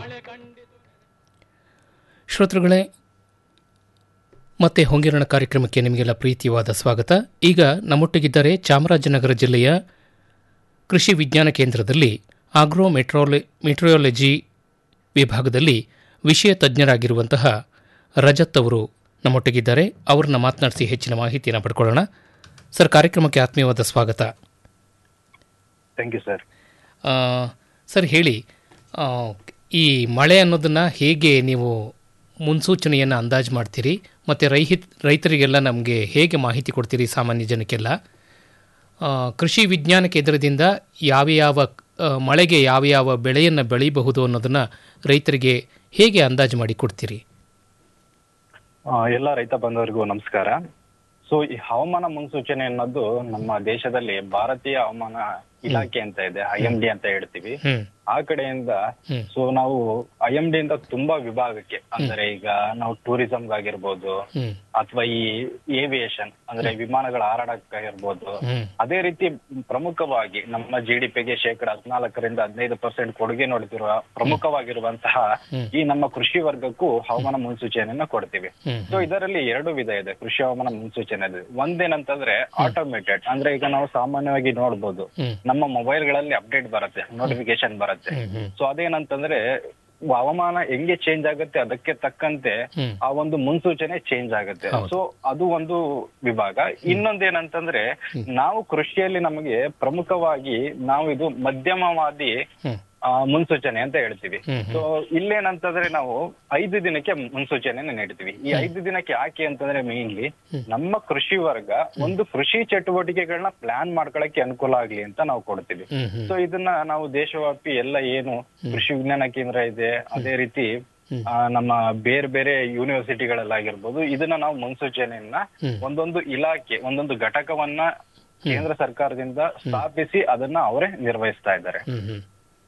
ಶ್ರೋತೃಗಳೇ ಮತ್ತೆ ಹೊಂಗಿರಣ ಕಾರ್ಯಕ್ರಮಕ್ಕೆ ನಿಮಗೆಲ್ಲ ಪ್ರೀತಿಯಾದ ಸ್ವಾಗತ ಈಗ ನಮ್ಮೊಟ್ಟಿಗಿದ್ದಾರೆ ಚಾಮರಾಜನಗರ ಜಿಲ್ಲೆಯ ಕೃಷಿ ವಿಜ್ಞಾನ ಕೇಂದ್ರದಲ್ಲಿ ಆಗ್ರೋ ಮೆಟ್ರೋಲೆ ಮೆಟ್ರಿಯಾಲಜಿ ವಿಭಾಗದಲ್ಲಿ ವಿಷಯ ತಜ್ಞರಾಗಿರುವಂತಹ ರಜತ್ ಅವರು ನಮ್ಮೊಟ್ಟಿಗಿದ್ದಾರೆ ಅವರನ್ನ ಮಾತನಾಡಿಸಿ ಹೆಚ್ಚಿನ ಮಾಹಿತಿಯನ್ನು ಪಡ್ಕೊಳ್ಳೋಣ ಸರ್ ಕಾರ್ಯಕ್ರಮಕ್ಕೆ ಆತ್ಮೀಯವಾದ ಸ್ವಾಗತ ಥ್ಯಾಂಕ್ ಯು ಸರ್ ಆ, ಸರ್ ಹೇಳಿ ಆ, ಈ ಮಳೆ ಅನ್ನೋದನ್ನು ಹೇಗೆ ನೀವು ಮುನ್ಸೂಚನೆಯನ್ನು ಅಂದಾಜು ಮಾಡ್ತೀರಿ ಮತ್ತು ರೈಹಿತ್ ರೈತರಿಗೆಲ್ಲ ನಮಗೆ ಹೇಗೆ ಮಾಹಿತಿ ಕೊಡ್ತೀರಿ ಸಾಮಾನ್ಯ ಜನಕ್ಕೆಲ್ಲ ಆ, ಕೃಷಿ ವಿಜ್ಞಾನ ಕೇಂದ್ರದಿಂದ ಯಾವ ಯಾವ ಆ, ಮಳೆಗೆ ಯಾವ ಯಾವ ಬೆಳೆಯನ್ನು ಬೆಳೆಯಬಹುದು ಅನ್ನೋದನ್ನು ರೈತರಿಗೆ ಹೇಗೆ ಅಂದಾಜು ಮಾಡಿ ಕೊಡ್ತೀರಿ ಆ, ಎಲ್ಲ ರೈತ ಬಾಂಧವರಿಗೂ ನಮಸ್ಕಾರ ಸೊ ಈ ಹವಾಮಾನ ಮುನ್ಸೂಚನೆ ಅನ್ನೋದು ನಮ್ಮ ದೇಶದಲ್ಲಿ ಭಾರತೀಯ ಹವಾಮಾನ ಇಲಾಖೆ ಅಂತ ಇದೆ ಐ ಎಂ ಡಿ ಅಂತ ಹೇಳ್ತೀವಿ ಹ್ಞೂ ಆ ಕಡೆಯಿಂದ ಹ್ಮ್. ಸೊ ನಾವು ಐ ಎಂ ಡಿ ಇಂದ ತುಂಬಾ ವಿಭಾಗಕ್ಕೆ ಅಂದ್ರೆ ಈಗ ನಾವು ಟೂರಿಸಂ ಆಗಿರ್ಬೋದು ಹ್ಞೂ ಅಥವಾ ಈ ಏವಿಯೇಷನ್ ಅಂದ್ರೆ ವಿಮಾನಗಳ ಹಾರಾಟಕ್ಕಾಗಿರ್ಬೋದು ಹ್ಞೂ ಅದೇ ರೀತಿ ಪ್ರಮುಖವಾಗಿ ನಮ್ಮ ಜಿ ಡಿ ಪಿಗೆ ಶೇಕಡ ಹದಿನಾಲ್ಕರಿಂದ ಹದಿನೈದು ಪರ್ಸೆಂಟ್ ಕೊಡುಗೆ ನೋಡ್ತಿರುವ ಪ್ರಮುಖವಾಗಿರುವಂತಹ ಹ್ಮ್. ಈ ನಮ್ಮ ಕೃಷಿ ವರ್ಗಕ್ಕೂ ಹವಾಮಾನ ಮುನ್ಸೂಚನೆಯನ್ನ ಕೊಡ್ತೀವಿ ಹ್ಞೂ ಸೊ ಇದರಲ್ಲಿ ಎರಡು ವಿಧ ಇದೆ ಕೃಷಿ ಹವಾಮಾನ ಮುನ್ಸೂಚನೆ ಇದೆ. ಒಂದೇನಂತಂದ್ರೆ ಆಟೋಮೇಟೆಡ್ ಅಂದ್ರೆ ಈಗ ನಾವು ಸಾಮಾನ್ಯವಾಗಿ ನೋಡ್ಬೋದು ಹ್ಞೂ ನಮ್ಮ ಮೊಬೈಲ್ ಗಳಲ್ಲಿ ಅಪ್ಡೇಟ್ ಬರುತ್ತೆ ನೋಟಿಫಿಕೇಶನ್ ಬರುತ್ತೆ ಹ್ಞೂ ಹ್ಞೂ ಸೊ ಅದೇನಂತಂದ್ರೆ ಹವಾಮಾನ ಹೆಂಗೆ ಚೇಂಜ್ ಆಗುತ್ತೆ ಅದಕ್ಕೆ ತಕ್ಕಂತೆ ಹ್ಮ್. ಆ ಒಂದು ಮುನ್ಸೂಚನೆ ಚೇಂಜ್ ಆಗುತ್ತೆ ಹೌದು. ಸೊ ಅದು ಒಂದು ವಿಭಾಗ ಇನ್ನೊಂದೇನಂತಂದ್ರೆ ನಾವು ಕೃಷಿಯಲ್ಲಿ ನಮಗೆ ಪ್ರಮುಖವಾಗಿ ನಾವು ಇದು ಮಧ್ಯಮವಾದಿ ಹ್ಞೂ ಆ, ಮುನ್ಸೂಚನೆ ಅಂತ ಹೇಳ್ತೀವಿ ಹ್ಮ್, ಹ್ಮ್. ಸೊ ಇಲ್ಲೇನಂತಂದ್ರೆ ನಾವು ಐದು ದಿನಕ್ಕೆ ಮುನ್ಸೂಚನೆಯನ್ನು ನೀಡ್ತೀವಿ ಈ ಐದು ದಿನಕ್ಕೆ ಯಾಕೆ ಅಂತಂದ್ರೆ ಮೇನ್ಲಿ ನಮ್ಮ ಕೃಷಿ ವರ್ಗ ಒಂದು ಕೃಷಿ ಚಟುವಟಿಕೆಗಳನ್ನ ಪ್ಲಾನ್ ಮಾಡ್ಕೊಳಕ್ಕೆ ಅನುಕೂಲ ಆಗ್ಲಿ ಅಂತ ನಾವು ಕೊಡ್ತೀವಿ ಹ್ಞೂ ಹ್ಞೂ ಸೊ ಇದನ್ನ ನಾವು ದೇಶವ್ಯಾಪಿ ಎಲ್ಲ ಏನು ಕೃಷಿ ವಿಜ್ಞಾನ ಕೇಂದ್ರ ಇದೆ ಅದೇ ರೀತಿ ಆ, ನಮ್ಮ ಬೇರೆ ಬೇರೆ ಯೂನಿವರ್ಸಿಟಿಗಳಲ್ಲಾಗಿರ್ಬೋದು ಇದನ್ನ ನಾವು ಮುನ್ಸೂಚನೆಯನ್ನ ಹ್ಮ್. ಒಂದೊಂದು ಇಲಾಖೆ ಒಂದೊಂದು ಘಟಕವನ್ನ ಕೇಂದ್ರ ಸರ್ಕಾರದಿಂದ ಸ್ಥಾಪಿಸಿ ಅದನ್ನ ಅವರೇ ನಿರ್ವಹಿಸ್ತಾ ಇದ್ದಾರೆ ಹ್ಮ್ ಹ್ಮ್.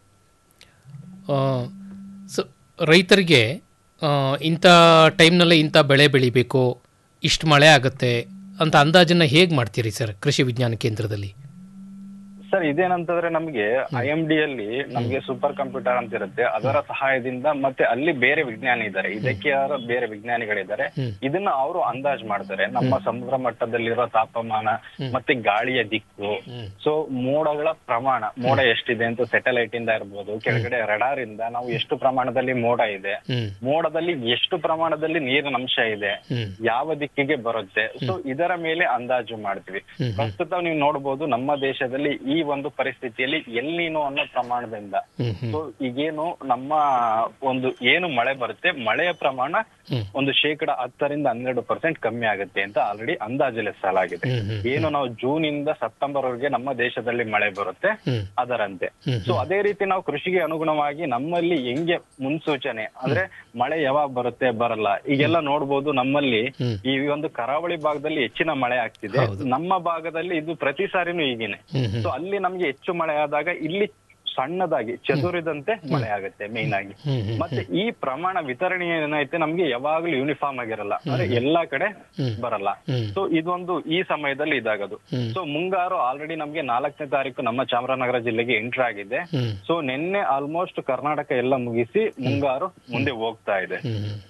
ಆ, ಸೊ ರೈತರಿಗೆ ಆ, ಇಂಥ ಟೈಮ್ನಲ್ಲೇ ಇಂಥ ಬೆಳೆ ಬೆಳಿಬೇಕು ಇಷ್ಟು ಮಳೆ ಆಗುತ್ತೆ ಅಂತ ಅಂದಾಜನ್ನು ಹೇಗೆ ಮಾಡ್ತೀರಿ ಸರ್ ಕೃಷಿ ವಿಜ್ಞಾನ ಕೇಂದ್ರದಲ್ಲಿ ಸರ್ ಇದೇನಂತಂದ್ರೆ ನಮ್ಗೆ ಐ ಎಂ ಡಿ ಅಲ್ಲಿ ನಮ್ಗೆ ಸೂಪರ್ ಕಂಪ್ಯೂಟರ್ ಅಂತ ಇರುತ್ತೆ ಅದರ ಸಹಾಯದಿಂದ ಮತ್ತೆ ಅಲ್ಲಿ ಬೇರೆ ವಿಜ್ಞಾನಿ ಇದ್ದಾರೆ ಇದಕ್ಕೆ ಯಾರೋ ಬೇರೆ ವಿಜ್ಞಾನಿಗಳಿದ್ದಾರೆ ಹ್ಮ್. ಇದನ್ನ ಅವರು ಅಂದಾಜ್ ಮಾಡ್ತಾರೆ ನಮ್ಮ ಸಮುದ್ರ ಮಟ್ಟದಲ್ಲಿರೋ ತಾಪಮಾನ ಮತ್ತೆ ಗಾಳಿಯ ದಿಕ್ಕು ಹ್ಮ್. ಸೊ ಮೋಡಗಳ ಪ್ರಮಾಣ ಮೋಡ ಎಷ್ಟಿದೆ ಅಂತ ಸ್ಯಾಟಲೈಟ್ ಇಂದ ಇರ್ಬೋದು ಕೆಳಗಡೆ ರಡಾರ್ ಇಂದ ನಾವು ಎಷ್ಟು ಪ್ರಮಾಣದಲ್ಲಿ ಮೋಡ ಇದೆ ಹ್ಮ್ ಮೋಡದಲ್ಲಿ ಎಷ್ಟು ಪ್ರಮಾಣದಲ್ಲಿ ನೀರಿನ ಅಂಶ ಇದೆ ಹ್ಮ್ ಯಾವ ದಿಕ್ಕಿಗೆ ಬರುತ್ತೆ ಸೊ ಇದರ ಮೇಲೆ ಅಂದಾಜು ಮಾಡ್ತೀವಿ ಹ್ಮ್. ಪ್ರಸ್ತುತ ನೀವು ನೋಡಬಹುದು ನಮ್ಮ ದೇಶದಲ್ಲಿ ಈ ಒಂದು ಪರಿಸ್ಥಿತಿಯಲ್ಲಿ ಎಲ್ಲಿನೋ ಅನ್ನೋ ಪ್ರಮಾಣದಿಂದ ಹ್ಮ್ ಹ್ಮ್ ಸೊ ಈಗೇನು ನಮ್ಮ ಒಂದು ಏನು ಮಳೆ ಬರುತ್ತೆ ಮಳೆಯ ಪ್ರಮಾಣ ಹ್ಮ್. ಒಂದು ಶೇಕಡ ಹತ್ತರಿಂದ ಹನ್ನೆರಡು ಪರ್ಸೆಂಟ್ ಕಮ್ಮಿ ಆಗುತ್ತೆ ಅಂತ ಆಲ್ರೆಡಿ ಅಂದಾಜಿಸಲಾಗಿದೆ ಹ್ಮ್ ಹ್ಮ್ ಏನು ನಾವು ಜೂನ್ ಇಂದ ಸೆಪ್ಟೆಂಬರ್ ವರೆಗೆ ನಮ್ಮ ದೇಶದಲ್ಲಿ ಮಳೆ ಬರುತ್ತೆ ಹ್ಮ್ ಅದರಂತೆ ಹ್ಮ್ ಸೊ ಅದೇ ರೀತಿ ನಾವು ಕೃಷಿಗೆ ಅನುಗುಣವಾಗಿ ನಮ್ಮಲ್ಲಿ ಹೆಂಗೆ ಮುನ್ಸೂಚನೆ ಅಂದ್ರೆ ಮಳೆ ಯಾವಾಗ ಬರುತ್ತೆ ಬರಲ್ಲ ಈಗೆಲ್ಲ ನೋಡ್ಬೋದು ನಮ್ಮಲ್ಲಿ ಹ್ಮ್. ಈ ಒಂದು ಕರಾವಳಿ ಭಾಗದಲ್ಲಿ ಹೆಚ್ಚಿನ ಮಳೆ ಆಗ್ತಿದೆ ಹೌದು. ನಮ್ಮ ಭಾಗದಲ್ಲಿ ಇದು ಪ್ರತಿ ಸಾರಿನೂ ಹೀಗೇನೆ ಹ್ಮ್ ಹ್ಮ್ ಸೊ ಅಲ್ಲಿ ನಮ್ಗೆ ಹೆಚ್ಚು ಮಳೆ ಆದಾಗ ಇಲ್ಲಿ ಸಣ್ಣದಾಗಿ ಚದುರಿದಂತೆ ಮಳೆ ಆಗುತ್ತೆ ಮೇನ್ ಆಗಿ ಹ್ಮ್ ಹ್ಮ್ ಮತ್ತೆ ಈ ಪ್ರಮಾಣ ವಿತರಣೆ ಏನೈತೆ ನಮ್ಗೆ ಯಾವಾಗ್ಲೂ ಯೂನಿಫಾರ್ಮ್ ಆಗಿರಲ್ಲ ಅಂದ್ರೆ ಎಲ್ಲಾ ಕಡೆ ಹ್ಮ್. ಬರಲ್ಲ ಹ್ಮ್. ಸೊ ಇದೊಂದು ಈ ಸಮಯದಲ್ಲಿ ಇದಾಗದು ಹ್ಮ್. ಸೊ ಮುಂಗಾರು ಆಲ್ರೆಡಿ ನಮ್ಗೆ ನಾಲ್ಕನೇ ತಾರೀಕು ನಮ್ಮ ಚಾಮರಾಜನಗರ ಜಿಲ್ಲೆಗೆ ಎಂಟರ್ ಆಗಿದೆ ಹ್ಮ್ ಸೊ ನಿನ್ನೆ ಆಲ್ಮೋಸ್ಟ್ ಕರ್ನಾಟಕ ಎಲ್ಲ ಮುಗಿಸಿ ಮುಂಗಾರು ಮುಂದೆ ಹೋಗ್ತಾ ಇದೆ ಹ್ಮ್ ಹ್ಮ್